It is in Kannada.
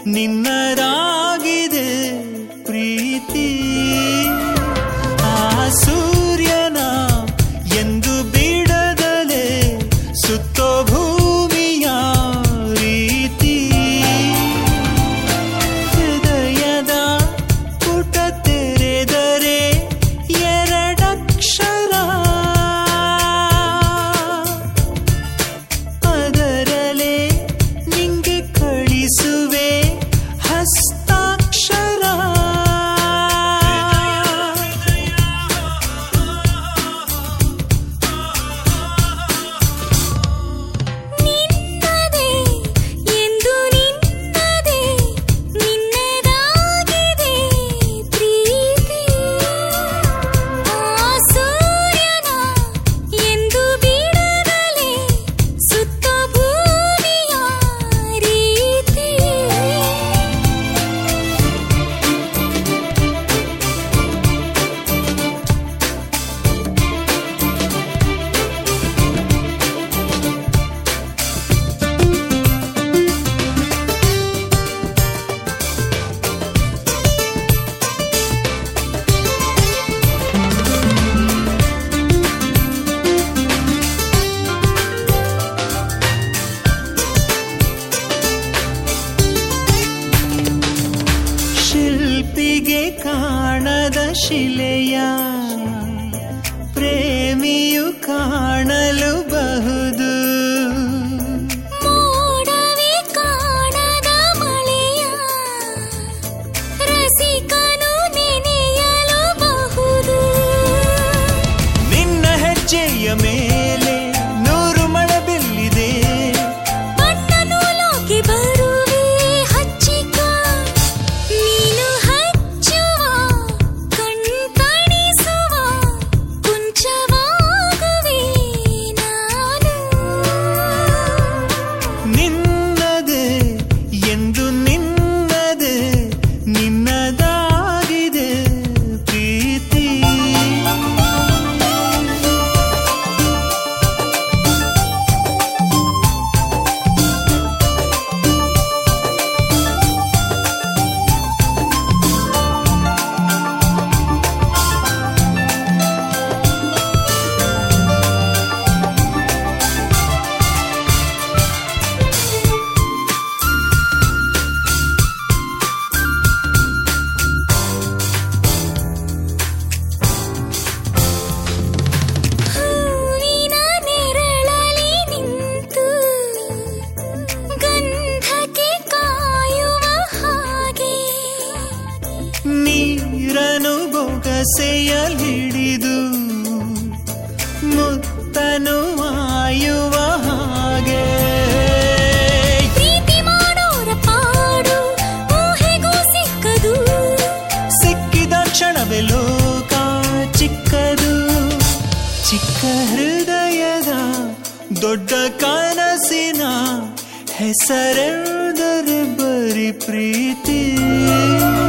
ನಿನ್ನದಾಗಿದೆ ಪ್ರೀತಿ ಆ ಸೂರ್ಯನ ಎಂದು ಬಿಡದಲೆ ಸುತ್ತೋ ಭೂಮಿಯ ರೀತಿ ಹೃದಯದ ಪುಟ ತೆರೆದರೆ ಎರಡಕ್ಷರ ಅದರಲೆ ನಿಂಗೆ ಕಳಿಸುವೆ ಹಸ್ತಾಕ್ಷರ ನಿನ್ನದೇ ಎಂದು ನಿನ್ನದೇ ನಿನ್ನದಾಗಿದೆ ಪ್ರೀತಿ ಆ ಸೂರ್ಯನ ಎಂದು ಬಿಡದಲೆ ಸುತ್ತ ಭೂಮಿಯ ರೀತಿ ಶಿಲ್ಪಿಗೆ ಕಾಣದ ಶಿಲೆಯ ಪ್ರೇಮಿಯು ಕಾಣಲು ಬಹುದು ಮೋಡವೇ ಕಾಣದ ಮಳೆಯ ರಸಿಕನು ನೆನೆಯಲು ಬಹುದು ನಿನ್ನ ಹೆಜ್ಜೆಯ ಮೇಲೆ ನೂರು ಮಳಬೆಲ್ಲಿದೆ ಬಣ್ಣ ನೂಲೋಕೆ ಬರುವೆ ಹಚ್ಚಿಕ ನೀನು ಹಚ್ಚುವ ಕಣ್ಕಾಣಿಸುವ ಕುಂಚವಾಗುವೆ ನಾನು ನಿನ್ನದೇ ಎಂದು ನಿನ್ನದೇ ನಿನ್ನದಾಗಿದೆ ಪ್ರೀತಿ ಹೂವಿನ ನೆರಳಲಿ ನಿಂತು ಗಂಧಕ್ಕೆ ಕಾಯುವ ಹಾಗೆ ನೀರನು ಬೊಗಸೆಯಲ್ ಹಿಡಿದು ಮುತ್ತನು ಆಯುವ ಹಾಗೆ ಪ್ರೀತಿ ಮಾಡೋರ ಪಾಡು ಊಹೆಗೂ ಸಿಕ್ಕದು ಸಿಕ್ಕಿದ ಕ್ಷಣವೇ ಲೋಕ ಚಿಕ್ಕದು ಚಿಕ್ಕ ಹೃದಯದ ದೊಡ್ಡ ಕನಸಿನ ಹೆಸರೆಂದರೆ ಬರಿ ಪ್ರೀತಿ